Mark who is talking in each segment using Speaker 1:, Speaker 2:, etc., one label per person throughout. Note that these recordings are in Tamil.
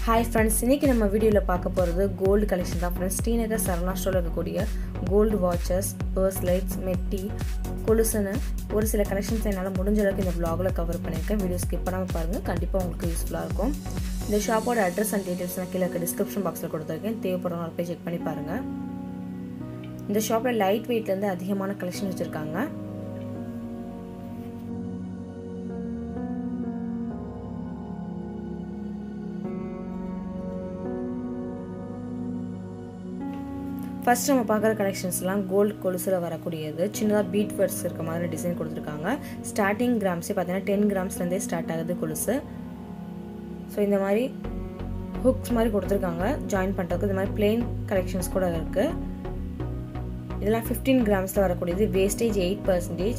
Speaker 1: ஹாய் ஃப்ரெண்ட்ஸ் இன்றைக்கி நம்ம வீடியோவில் பார்க்க போகிறது கோல்டு கலெக்ஷன் தான் ஃப்ரெண்ட்ஸ் ஸ்ரீநகர் சரணா ஸ்டோரில் இருக்கக்கூடிய கோல்டு வாட்சஸ் பர்ஸ் லைட்ஸ் மெட்டி கொலுசுன்னு ஒரு சில கலெக்ஷன்ஸ் என்னால் முடிஞ்ச அளவுக்கு இந்த vlogல கவர் பண்ணியிருக்கேன் வீடியோ ஸ்கிப் பண்ணாமல் பாருங்கள் கண்டிப்பாக உங்களுக்கு யூஸ்ஃபுல்லாக இருக்கும் இந்த ஷாப்போட அட்ரஸ் அண்ட் டீட்டெயில்ஸ் நான் கீழே இருக்க டிஸ்கிரிப்ஷன் பாக்ஸில் கொடுத்துருக்கேன் தேவைப்படுறவங்க போய் செக் பண்ணி பாருங்கள் இந்த ஷாப்பில் லைட் வெயிட்லேருந்து அதிகமான கலெக்ஷன் வச்சுருக்காங்க ஃபர்ஸ்ட் நம்ம பார்க்குற கலெக்ஷன்ஸ்லாம் கோல்டு கொலுசில் வரக்கூடியது சின்னதாக பீட் ஒர்க்ஸ் இருக்க மாதிரி டிசைன் கொடுத்துருக்காங்க ஸ்டார்டிங் கிராம்ஸே பார்த்தீங்கன்னா டென் கிராம்ஸ்லேருந்தே ஸ்டார்ட் ஆகுது கொலுசு ஸோ இந்த மாதிரி ஹுக்ஸ் மாதிரி கொடுத்துருக்காங்க ஜாயின் பண்ணுறதுக்கு இந்த மாதிரி பிளெயின் கலெக்ஷன்ஸ் கூட இருக்குது இதெல்லாம் ஃபிஃப்டீன் கிராம்ஸில் வரக்கூடியது வேஸ்டேஜ் எயிட் பர்சன்டேஜ்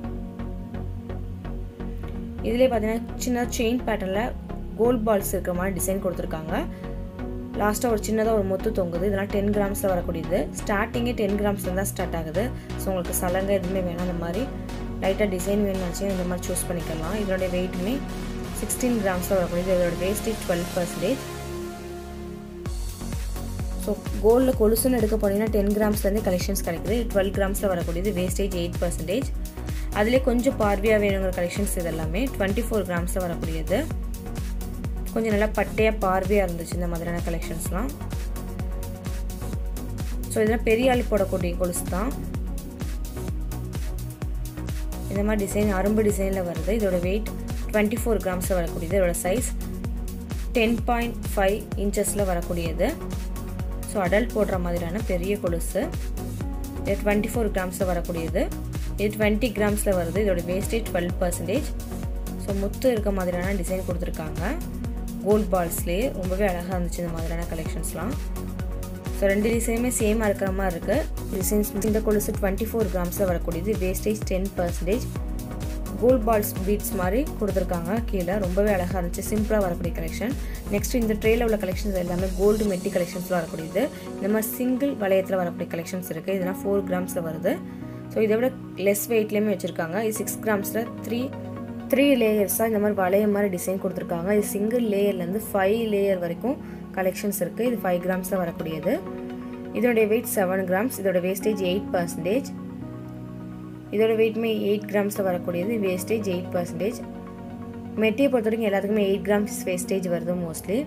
Speaker 1: இதுலேயே பார்த்தீங்கன்னா சின்ன செயின் பேட்டர்னில் கோல்ட் பால்ஸ் இருக்கிற மாதிரி டிசைன் கொடுத்துருக்காங்க லாஸ்ட்டாக ஒரு சின்னதாக ஒரு முத்து தொங்குது இதெல்லாம் டென் கிராம்ஸில் வரக்கூடியது ஸ்டார்டிங்கே டென் கிராம்ஸில் தான் ஸ்டார்ட் ஆகுது ஸோ உங்களுக்கு சலங்க எதுவுமே வேணாம் அந்த மாதிரி லைட்டாக டிசைன் வேணும்னு இந்த மாதிரி சூஸ் பண்ணிக்கலாம் இதோடைய வெயிட்டுமே சிக்ஸ்டீன் கிராம்ஸில் வரக்கூடியது இதோட வேஸ்டேஜ் டுவெல் பர்சன்டேஜ் ஸோ கோல்டில் கொலுசுன்னு எடுக்க போனீங்கன்னா டென் கிராம்ஸ்லேருந்து கலெக்ஷன்ஸ் கிடைக்குது டுவெல் கிராம்ஸில் வரக்கூடியது வேஸ்டேஜ் எயிட் பர்சன்டேஜ் அதிலே கொஞ்சம் பார்வையாக வேணுங்கிற கலெக்ஷன்ஸ் இது எல்லாமே டுவெண்ட்டி ஃபோர் கிராம்ஸில் வரக்கூடியது கொஞ்சம் நல்லா பட்டையாக பார்வையாக இருந்துச்சு இந்த மாதிரியான கலெக்ஷன்ஸ்லாம் ஸோ இதெல்லாம் பெரிய ஆள் போடக்கூடிய கொலுசு தான் இந்த மாதிரி டிசைன் அரும்பு டிசைனில் வருது இதோட வெயிட் டுவெண்ட்டி ஃபோர் கிராம்ஸில் வரக்கூடியது இதோட சைஸ் டென் பாயிண்ட் ஃபைவ் இன்ச்சஸில் வரக்கூடியது ஸோ அடல்ட் போடுற மாதிரியான பெரிய கொலுசு இது டுவெண்ட்டி ஃபோர் கிராம்ஸில் வரக்கூடியது இது டுவெண்ட்டி கிராம்ஸில் வருது இதோட வேஸ்டேஜ் டுவெல் பர்சன்டேஜ் ஸோ முத்து இருக்க மாதிரியான டிசைன் கொடுத்துருக்காங்க கோல்ட் பால்ஸ்லேயே ரொம்பவே அழகாக இருந்துச்சு இந்த மாதிரியான கலெக்ஷன்ஸ்லாம் ஸோ ரெண்டு டிசைனுமே சேமாக இருக்கிற மாதிரி இருக்குது டிசைன்ஸ் இந்த கொலுசு டுவெண்ட்டி ஃபோர் கிராம்ஸில் வரக்கூடியது wastage ten percentage gold balls beads மாதிரி கொடுத்துருக்காங்க கீழே ரொம்பவே அழகாக இருந்துச்சு சிம்பிளாக வரக்கூடிய கலெக்ஷன் நெக்ஸ்ட் இந்த ட்ரேல உள்ள கலெக்ஷன்ஸ் எல்லாமே கோல்டு மெட்டி கலெக்ஷன்ஸில் வரக்கூடியது இந்த மாதிரி சிங்கிள் வளையத்தில் வரக்கூடிய கலெக்ஷன்ஸ் இருக்குது இதெல்லாம் ஃபோர் கிராம்ஸில் வருது ஸோ இதை விட லெஸ் வெயிட்லேயுமே வச்சுருக்காங்க இது சிக்ஸ் கிராம்ஸில் த்ரீ த்ரீ லேயர்ஸாக இந்த மாதிரி வளைய மாதிரி டிசைன் கொடுத்துருக்காங்க இது சிங்கிள் லேயர்லேருந்து ஃபைவ் லேயர் வரைக்கும் கலெக்ஷன்ஸ் இருக்குது இது ஃபைவ் கிராம்ஸில் வரக்கூடியது இதோடைய வெயிட் செவன் கிராம்ஸ் இதோட வேஸ்டேஜ் எயிட் பர்சன்டேஜ் இதோட வெயிட்மே எயிட் கிராம்ஸில் வரக்கூடியது வேஸ்டேஜ் எயிட் பர்சன்டேஜ் மெட்டியை பொறுத்த வரைக்கும் எல்லாத்துக்குமே எயிட் கிராம்ஸ் வேஸ்டேஜ் வருது மோஸ்ட்லி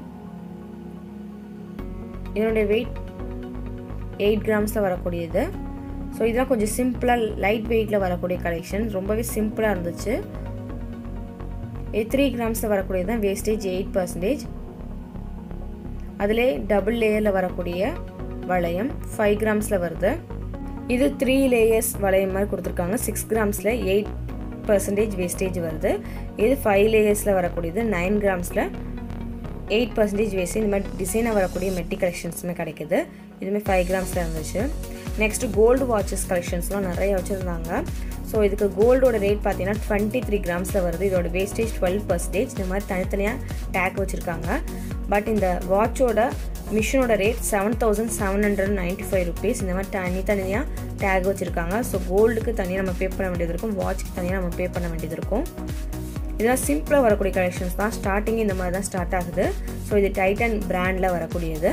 Speaker 1: இதனுடைய வெயிட் எயிட் கிராம்ஸில் வரக்கூடியது ஸோ இதெல்லாம் கொஞ்சம் சிம்பிளாக லைட் வெயிட்டில் வரக்கூடிய கலெக்ஷன் ரொம்பவே சிம்பிளாக இருந்துச்சு இது த்ரீ கிராம்ஸில் வரக்கூடியது தான் வேஸ்டேஜ் எயிட் பர்சன்டேஜ் அதிலே டபுள் லேயரில் வரக்கூடிய வளையம் ஃபைவ் கிராம்ஸில் வருது இது த்ரீ லேயர்ஸ் வளையம் மாதிரி கொடுத்துருக்காங்க சிக்ஸ் கிராம்ஸில் எயிட் பர்சன்டேஜ் வேஸ்டேஜ் வருது இது ஃபைவ் லேயர்ஸில் வரக்கூடியது நைன் கிராம்ஸில் எயிட் பர்சன்டேஜ் வேஸ்டேஜ் இந்த மாதிரி டிசைனாக வரக்கூடிய மெட்டி கலெக்ஷன்ஸுமே கிடைக்குது இதுவுமே ஃபைவ் கிராம்ஸில் இருந்துச்சு நெக்ஸ்ட் கோல்டு வாட்சஸ் கலெக்ஷன்ஸ்லாம் நிறைய வச்சுருந்தாங்க ஸோ இதுக்கு கோல்டோட ரேட் பார்த்தீங்கன்னா டுவெண்ட்டி த்ரீ கிராம்ஸில் வருது இதோட வேஸ்டேஜ் டுவெல் பர்சன்டேஜ் இந்த மாதிரி தனித்தனியாக டேக் வச்சுருக்காங்க பட் இந்த வாட்சோட மிஷினோட rate seven thousand seven hundred ninety five rupees இந்த மாதிரி தனி தனியாக டேக் வச்சுருக்காங்க ஸோ கோல்டுக்கு தனியாக நம்ம பே பண்ண வேண்டியது இருக்கும் வாட்ச்க்கு தனியாக நம்ம பே பண்ண வேண்டியது இருக்கும் இதெல்லாம் சிம்பிளாக வரக்கூடிய கலெக்ஷன்ஸ் தான் ஸ்டார்டிங் இந்த மாதிரி தான் ஸ்டார்ட் ஆகுது ஸோ இது டைட்டன் பிராண்டில் வரக்கூடியது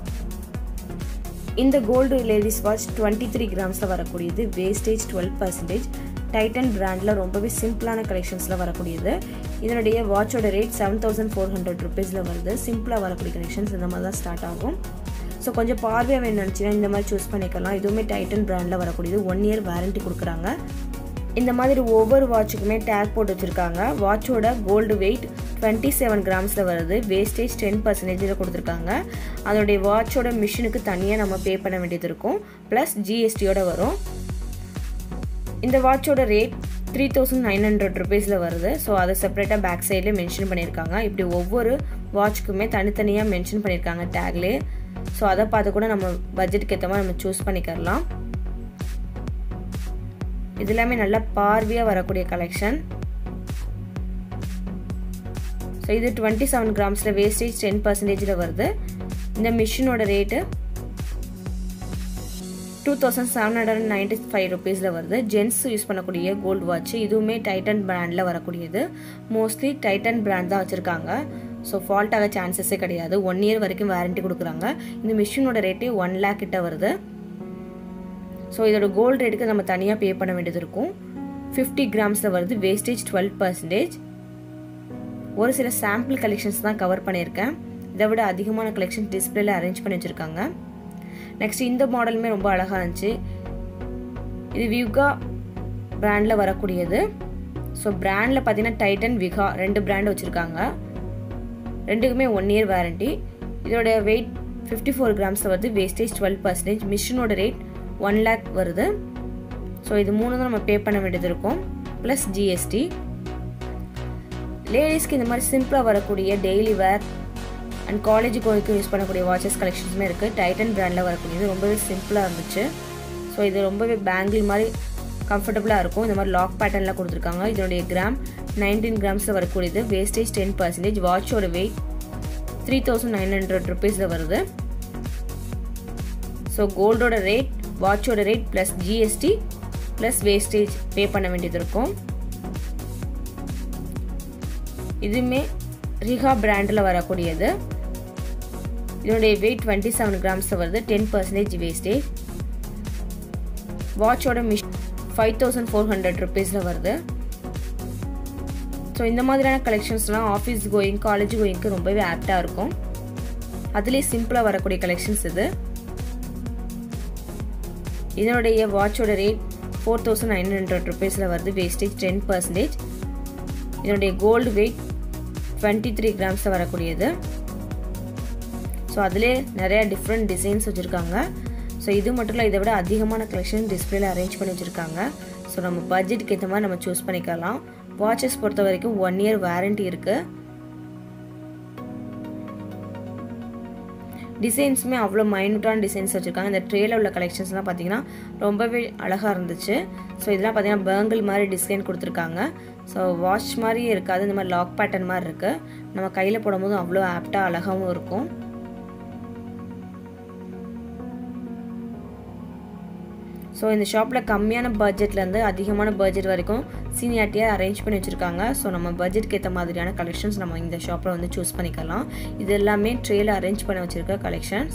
Speaker 1: இந்த gold ladies watch twenty three கிராம்ஸில் வரக்கூடியது வேஸ்டேஜ் டுவெல் பர்சன்டேஜ் டைட்டன் பிராண்டில் ரொம்பவே சிம்பிளான கலெக்ஷன்ஸில் வரக்கூடியது இதனுடைய வாட்சோட rate seven thousand four hundred ருபீஸில் வருது சிம்பிளாக வரக்கூடிய கலெக்ஷன்ஸ் இந்த மாதிரி தான் ஸ்டார்ட் ஆகும் ஸோ கொஞ்சம் பார்வையாக வேணும் நினச்சினா இந்த மாதிரி சூஸ் பண்ணிக்கலாம் இதுவுமே டைட்டன் பிராண்டில் வரக்கூடியது ஒன் இயர் வாரண்ட்டி கொடுக்குறாங்க இந்த மாதிரி ஒவ்வொரு வாட்சுக்குமே டேக் போட்டு வச்சுருக்காங்க வாட்சோட கோல்டு வெயிட் டுவெண்ட்டி செவன் கிராம்ஸில் வருது வேஸ்டேஜ் டென் பர்சன்டேஜில் கொடுத்துருக்காங்க அதோடைய வாட்சோட மிஷினுக்கு தனியாக நம்ம பே பண்ண வேண்டியது இருக்கும் ப்ளஸ் ஜிஎஸ்டியோட வரும் இந்த வாட்சோட rate three thousand nine hundred ருபீஸில் வருது ஸோ அதை செப்பரேட்டாக பேக் சைடில் மென்ஷன் பண்ணியிருக்காங்க இப்படி ஒவ்வொரு வாட்ச்க்குமே தனித்தனியாக மென்ஷன் பண்ணியிருக்காங்க டேக்லேயே ஸோ அதை பார்த்து கூட நம்ம பட்ஜெட்டுக்கு ஏற்ற மாதிரி நம்ம சூஸ் பண்ணிக்கலாம் இது எல்லாமே நல்ல பார்வையாக வரக்கூடிய கலெக்ஷன் ஸோ இது டுவெண்ட்டி செவன் கிராம்ஸில் வேஸ்டேஜ் டென் பர்சன்டேஜில் வருது இந்த மிஷினோட rate two thousand seven hundred ninety five ருபீஸில் வருது ஜென்ஸ் யூஸ் பண்ணக்கூடிய கோல்டு வாட்ச் இதுவுமே டைட்டன் பிராண்டில் வரக்கூடியது மோஸ்ட்லி டைட்டன் பிராண்ட் தான் வச்சுருக்காங்க ஸோ ஃபால்ட் ஆக சான்சஸே கிடையாது ஒன் இயர் வரைக்கும் வாரண்ட்டி கொடுக்குறாங்க இந்த மிஷினோட ரேட்டு ஒன் லேக் கிட்ட வருது ஸோ இதோட கோல்டு ரேட்டுக்கு நம்ம தனியாக பே பண்ண வேண்டியது இருக்கும் ஃபிஃப்டி கிராம்ஸில் வருது வேஸ்டேஜ் டுவெல் பர்சன்டேஜ் ஒரு சில சாம்பிள் கலெக்ஷன்ஸ் தான் கவர் பண்ணியிருக்கேன் இதை விட அதிகமான கலெக்ஷன் டிஸ்பிளேல அரேஞ்ச் பண்ணி வச்சுருக்காங்க நெக்ஸ்ட் இந்த மாடலுமே ரொம்ப அழகாக இருந்துச்சு இது விவ்கா பிராண்டில் வரக்கூடியது ஸோ பிராண்டில் பார்த்தீங்கன்னா டைட்டன் விகா ரெண்டு பிராண்ட் வச்சுருக்காங்க ரெண்டுக்குமே ஒன் இயர் வாரண்டி இதோட வெயிட் ஃபிஃப்டி ஃபோர் கிராம்ஸில் வருது வேஸ்டேஜ் டுவெல் பர்சன்டேஜ் மிஷினோட ரேட் ஒன் லேக் வருது ஸோ இது மூணு தான் நம்ம பே பண்ண வேண்டியது இருக்கும் ப்ளஸ் ஜிஎஸ்டி லேடிஸ்க்கு இந்த மாதிரி சிம்பிளாக வரக்கூடிய டெய்லி வேர் அண்ட் காலேஜ் கோய்க்கு யூஸ் பண்ணக்கூடிய வாட்சஸ் கலெக்ஷன்ஸுமே இருக்குது டைட்டன் பிராண்டில் வரக்கூடியது ரொம்பவே சிம்பிளாக இருந்துச்சு ஸோ இது ரொம்பவே பேங்கிள் மாதிரி கம்ஃபர்டபுளாக இருக்கும் இந்த மாதிரி லாக் பேட்டர்னில் கொடுத்துருக்காங்க இதனுடைய கிராம் நைன்டீன் கிராம்ஸில் வரக்கூடியது வேஸ்டேஜ் டென் பர்சன்டேஜ் வாட்சோட weight three thousand nine hundred ருபீஸில் வருது ஸோ கோல்டோட ரேட் வாட்சோட rate plus GST plus wastage pay பண்ண வேண்டியது இருக்கும் இதுவுமே ரிஹா பிராண்டில் வரக்கூடியது இதனுடைய வெயிட் டுவெண்ட்டி செவன் கிராம்ஸ் வருது டென் பர்சன்டேஜ் வேஸ்டேஜ் வாட்சோட மிஷ் ஃபைவ் தௌசண்ட் ஃபோர் ஹண்ட்ரட் ருபீஸில் வருது ஸோ இந்த மாதிரியான கலெக்ஷன்ஸ்லாம் ஆஃபீஸ் கோயிங் காலேஜ் கோயிங்க்கு ரொம்பவே ஆப்டாக இருக்கும் அதுலேயே சிம்பிளாக வரக்கூடிய கலெக்ஷன்ஸ் இது இதனுடைய வாட்சோட rate four thousand nine hundred ருபீஸில் வருது வேஸ்டேஜ் டென் பர்சன்டேஜ் இதனுடைய கோல்டு வெயிட் டுவெண்ட்டி த்ரீ கிராம்ஸில் வரக்கூடியது ஸோ அதிலே நிறைய டிஃப்ரெண்ட் டிசைன்ஸ் வச்சுருக்காங்க ஸோ இது மட்டும் இல்லை இதை விட அதிகமான கலெக்ஷன் டிஸ்பிளேல அரேஞ்ச் பண்ணி வச்சுருக்காங்க ஸோ நம்ம பட்ஜெட்டுக்கு ஏற்ற மாதிரி நம்ம சூஸ் பண்ணிக்கலாம் வாட்சஸ் பொறுத்த வரைக்கும் ஒன் இயர் வாரண்டி இருக்குது டிசைன்ஸுமே அவ்வளோ மைனூட்டான டிசைன்ஸ் வச்சுருக்காங்க இந்த ட்ரேல உள்ள கலெக்ஷன்ஸ்லாம் பார்த்தீங்கன்னா ரொம்பவே அழகாக இருந்துச்சு ஸோ இதெல்லாம் பார்த்தீங்கன்னா பேங்கிள் மாதிரி டிசைன் கொடுத்துருக்காங்க ஸோ வாட்ச் மாதிரியே இருக்காது இந்த மாதிரி லாக் பேட்டர்ன் மாதிரி இருக்குது நம்ம கையில் போடும்போது அவ்வளோ ஆப்டாக அழகாகவும் இருக்கும் ஸோ இந்த ஷாப்பில் கம்மியான பட்ஜெட்லேருந்து அதிகமான பட்ஜெட் வரைக்கும் சீனியாரிட்டியாக அரேஞ்ச் பண்ணி வச்சுருக்காங்க ஸோ நம்ம பட்ஜெட்க்கு ஏற்ற மாதிரியான கலெக்ஷன்ஸ் நம்ம இந்த ஷாப்பில் வந்து சூஸ் பண்ணிக்கலாம் இது எல்லாமே ட்ரேல அரேஞ்ச் பண்ணி வச்சுருக்க கலெக்ஷன்ஸ்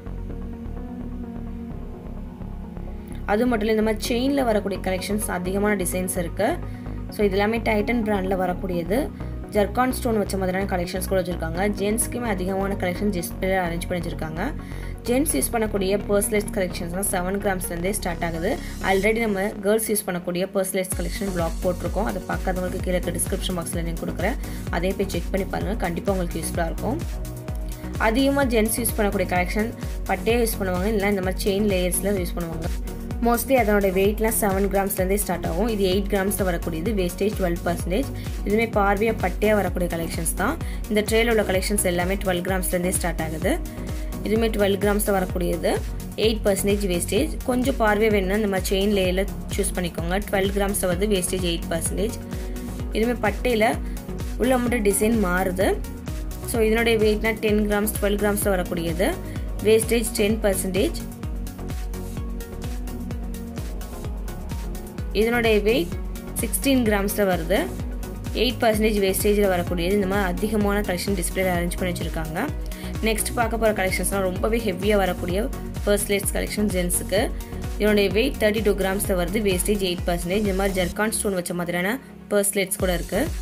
Speaker 1: அது மட்டும் இல்லை இந்த மாதிரி செயினில் வரக்கூடிய கலெக்ஷன்ஸ் அதிகமான டிசைன்ஸ் இருக்குது ஸோ இது எல்லாமே டைட்டன் பிராண்டில் வரக்கூடியது ஜர்கான் ஸ்டோன் வச்ச மாதிரியான கலெக்ஷன்ஸ் கூட வச்சுருக்காங்க ஜென்ஸ்க்குமே அதிகமான கலெக்ஷன் டிஸ்பிளே அரேஞ்ச் பண்ணி வச்சுருக்காங்க ஜென்ஸ் யூஸ் பண்ணக்கூடிய பர்ஸ்லைஸ் கலெக்ஷன்ஸ்லாம் செவன் கிராம்ஸ்லேருந்தே ஸ்டார்ட் ஆகுது ஆல்ரெடி நம்ம கேர்ள்ஸ் யூஸ் பண்ணக்கூடிய பர்ஸ்லைஸ் கலெக்ஷன் பிளாக் போட்டிருக்கோம் அதை பார்க்காதவங்களுக்கு கீழே டிஸ்கிரிப்ஷன் பாக்ஸில் லிங்க் கொடுக்குறேன் அதே போய் செக் பண்ணி பாருங்கள் கண்டிப்பாக உங்களுக்கு யூஸ்ஃபுல்லாக இருக்கும் அதிகமாக ஜென்ஸ் யூஸ் பண்ணக்கூடிய கலெக்ஷன் பட்டே யூஸ் பண்ணுவாங்க இல்லை இந்த மாதிரி செயின் லேயர்ஸில் யூஸ் பண்ணுவாங்க மோஸ்ட்லி அதனோட வெயிட்லாம் செவன் கிராம்ஸ்லேருந்தே ஸ்டார்ட் ஆகும் இது எயிட் கிராம்ஸில் வரக்கூடியது வேஸ்டேஜ் டுவெல் பர்சன்டேஜ் இதுவுமே பார்வையாக பட்டையாக வரக்கூடிய கலெக்ஷன்ஸ் தான் இந்த ட்ரேல உள்ள கலெக்ஷன்ஸ் எல்லாமே டுவெல் கிராம்ஸ்லேருந்தே ஸ்டார்ட் ஆகுது இதுவுமே டுவெல் கிராம்ஸில் வரக்கூடியது எயிட் பர்சன்டேஜ் வேஸ்டேஜ் கொஞ்சம் பார்வையாக வேணும்னா இந்த மாதிரி செயின் லேயரில் சூஸ் பண்ணிக்கோங்க டுவெல் கிராம்ஸில் வந்து வேஸ்டேஜ் எயிட் பர்சன்டேஜ் இதுவுமே பட்டையில் உள்ள மட்டும் டிசைன் மாறுது ஸோ இதனுடைய வெயிட்னா டென் கிராம்ஸ் டுவெல் கிராம்ஸில் வரக்கூடியது வேஸ்டேஜ் டென் பர்சன்டேஜ் இதனுடைய வெயிட் சிக்ஸ்டீன் கிராம்ஸில் வருது எயிட் பர்சன்டேஜ் வேஸ்டேஜில் வரக்கூடியது இந்த மாதிரி அதிகமான கலெக்ஷன் டிஸ்பிளே அரேஞ்ச் பண்ணி வச்சுருக்காங்க நெக்ஸ்ட் பார்க்க போகிற கலெக்ஷன்ஸ்லாம் ரொம்பவே ஹெவியாக வரக்கூடிய பர்ஸ்லேட்ஸ் கலெக்ஷன் ஜென்ஸுக்கு இதனுடைய வெயிட் தேர்ட்டி டூ கிராம்ஸில் வருது வேஸ்டேஜ் எயிட் பர்சன்டேஜ் இந்த மாதிரி ஜர்கான் ஸ்டோன் வச்ச மாதிரியான பர்ஸ்லேட்ஸ் கூட இருக்குது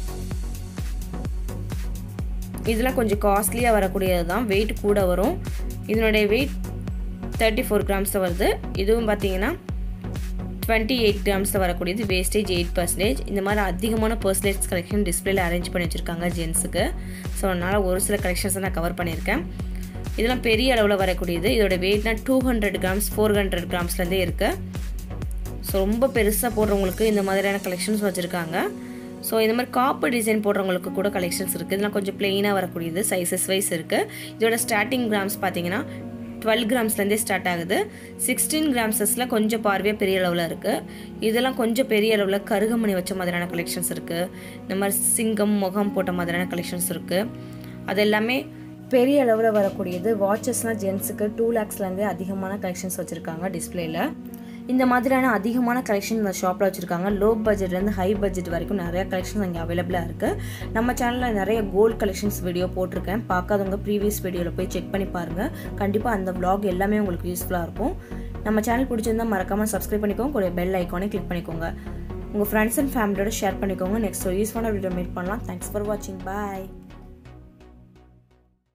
Speaker 1: இதெல்லாம் கொஞ்சம் காஸ்ட்லியாக வரக்கூடியது தான் வெயிட் கூட வரும் இதனுடைய வெயிட் தேர்ட்டி ஃபோர் கிராம்ஸில் வருது இதுவும் பார்த்தீங்கன்னா டுவெண்ட்டி எயிட் கிராம்ஸில் வரக்கூடியது வேஸ்டேஜ் எயிட் பர்சன்டேஜ் இந்த மாதிரி அதிகமான பர்சன்டேஜ் கலெக்ஷன் டிஸ்பிளேல அரேஞ்ச் பண்ணி வச்சுருக்காங்க ஜென்ஸுக்கு ஸோ அதனால் ஒரு சில கலெக்ஷன்ஸை நான் கவர் பண்ணியிருக்கேன் இதெல்லாம் பெரிய அளவில் வரக்கூடியது இதோட வெயிட்னா two hundred grams four hundred கிராம்ஸ்லேருந்தே இருக்குது ஸோ ரொம்ப பெருசாக போடுறவங்களுக்கு இந்த மாதிரியான கலெக்ஷன்ஸ் வச்சுருக்காங்க ஸோ இந்த மாதிரி காப்பு டிசைன் போடுறவங்களுக்கு கூட கலெக்ஷன்ஸ் இருக்குது இதெல்லாம் கொஞ்சம் பிளெயினாக வரக்கூடியது சைஸஸ் வைஸ் இருக்குது இதோட ஸ்டார்டிங் கிராம்ஸ் பார்த்தீங்கன்னா டுவெல் கிராம்ஸ்லேருந்தே ஸ்டார்ட் ஆகுது சிக்ஸ்டீன் கிராம்ஸஸில் கொஞ்சம் பார்வையாக பெரிய அளவில் இருக்குது இதெல்லாம் கொஞ்சம் பெரிய அளவில் கருகமணி வச்ச மாதிரியான கலெக்ஷன்ஸ் இருக்குது இந்த மாதிரி சிங்கம் முகம் போட்ட மாதிரியான கலெக்ஷன்ஸ் இருக்குது அது எல்லாமே பெரிய அளவில் வரக்கூடியது வாட்சஸ்லாம் ஜென்ஸுக்கு டூ லேக்ஸ்லேருந்தே அதிகமான கலெக்ஷன்ஸ் வச்சுருக்காங்க டிஸ்பிளேல இந்த மாதிரியான அதிகமான கலெக்ஷன் இந்த ஷாப்பில் வச்சுருக்காங்க லோ பட்ஜெட்லேருந்து ஹை பட்ஜெட் வரைக்கும் நிறைய கலெக்ஷன்ஸ் அங்கே அவைலபிளாக இருக்குது நம்ம சேனலில் நிறைய கோல்ட் கலெக்ஷன்ஸ் வீடியோ போட்டிருக்கேன் பார்க்காதவங்க ப்ரீவியஸ் வீடியோவில் போய் செக் பண்ணி பாருங்கள் கண்டிப்பாக அந்த vlog எல்லாமே உங்களுக்கு யூஸ்ஃபுல்லாக இருக்கும் நம்ம சேனல் பிடிச்சிருந்தா மறக்காமல் சப்ஸ்கிரைப் பண்ணிக்கோங்க கூட பெல் ஐக்கானே கிளிக் பண்ணிக்கோங்க உங்கள் ஃப்ரெண்ட்ஸ் அண்ட் ஃபேமிலியோட ஷேர் பண்ணிக்கோங்க நெக்ஸ்ட் யூஸ்ஃபுல்லான வீடியோ மீட் பண்ணலாம் தேங்க்ஸ் ஃபார் வாட்சிங் பாய்